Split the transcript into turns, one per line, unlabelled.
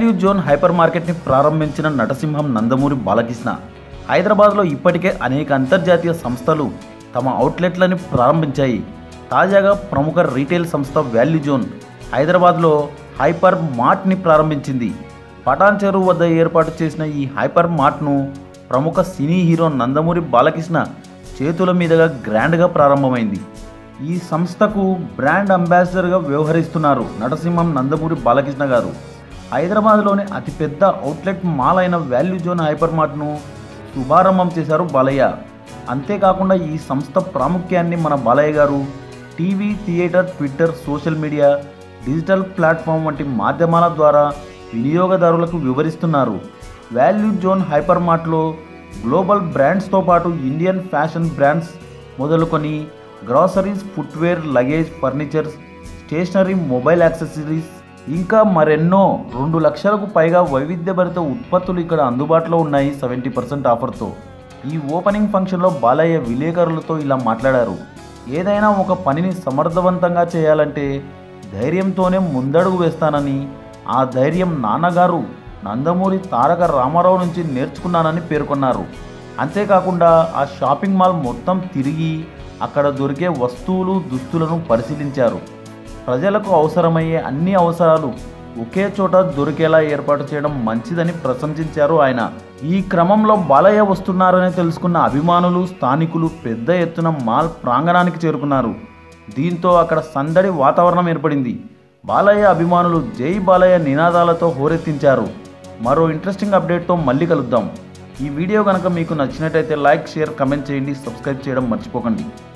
value zone hyper మార్కెట్ని ప్రారంభించిన నటసింహం నందమూరి బాలకృష్ణ హైదరాబాద్లో ఇప్పటికే అనేక అంతర్జాతీయ సంస్థలు తమ అవుట్లెట్లని ప్రారంభించాయి తాజాగా ప్రముఖ రీటైల్ సంస్థ వాల్యూ జోన్ హైదరాబాద్లో హైపర్ మార్ట్ని ప్రారంభించింది పటాన్ చెరువు వద్ద ఏర్పాటు చేసిన ఈ హైపర్ మార్ట్ను ప్రముఖ సినీ హీరో నందమూరి బాలకృష్ణ చేతుల మీదుగా గ్రాండ్గా ప్రారంభమైంది ఈ సంస్థకు బ్రాండ్ అంబాసిడర్గా వ్యవహరిస్తున్నారు నటసింహం నందమూరి బాలకృష్ణ గారు హైదరాబాద్లోని అతిపెద్ద అవుట్లెట్ మాల్ అయిన వాల్యూ జోన్ హైపర్ మార్ట్ను శుభారంభం చేశారు బాలయ్య అంతేకాకుండా ఈ సంస్థ ప్రాముఖ్యాన్ని మన Balayya garu TV theatre Twitter social media digital platform వంటి మాధ్యమాల ద్వారా వినియోగదారులకు వివరిస్తున్నారు వాల్యూ జోన్ హైపర్ మార్ట్లో గ్లోబల్ బ్రాండ్స్తో పాటు ఇండియన్ ఫ్యాషన్ బ్రాండ్స్ మొదలుకొని groceries footwear luggage furnitures stationery mobile accessories ఇంకా మరెన్నో రెండు లక్షలకు పైగా వైవిధ్యభరిత ఉత్పత్తులు ఇక్కడ అందుబాటులో ఉన్నాయి సెవెంటీ పర్సెంట్ ఆఫర్తో ఈ ఓపెనింగ్ ఫంక్షన్లో బాలయ్య విలేకరులతో ఇలా మాట్లాడారు ఏదైనా ఒక పనిని సమర్థవంతంగా చేయాలంటే ధైర్యంతోనే ముందడుగు వేస్తానని ఆ ధైర్యం నాన్నగారు నందమూరి తారక రామారావు నుంచి నేర్చుకున్నానని పేర్కొన్నారు అంతేకాకుండా ఆ షాపింగ్ మాల్ మొత్తం తిరిగి అక్కడ దొరికే వస్తువులు దుస్తులను పరిశీలించారు ప్రజలకు అవసరమయ్యే అన్ని అవసరాలు ఒకే చోట దొరికేలా ఏర్పాటు చేయడం మంచిదని ప్రశంసించారు ఆయన ఈ క్రమంలో బాలయ్య వస్తున్నారని తెలుసుకున్న అభిమానులు స్థానికులు పెద్ద ఎత్తున మాల్ ప్రాంగణానికి చేరుకున్నారు దీంతో అక్కడ సందడి వాతావరణం ఏర్పడింది బాలయ్య అభిమానులు జై బాలయ్య నినాదాలతో హోరెత్తించారు మరో ఇంట్రెస్టింగ్ అప్డేట్తో మళ్ళీ కలుద్దాం ఈ వీడియో కనుక మీకు నచ్చినట్టయితే లైక్ షేర్ కమెంట్ చేయండి సబ్స్క్రైబ్ చేయడం మర్చిపోకండి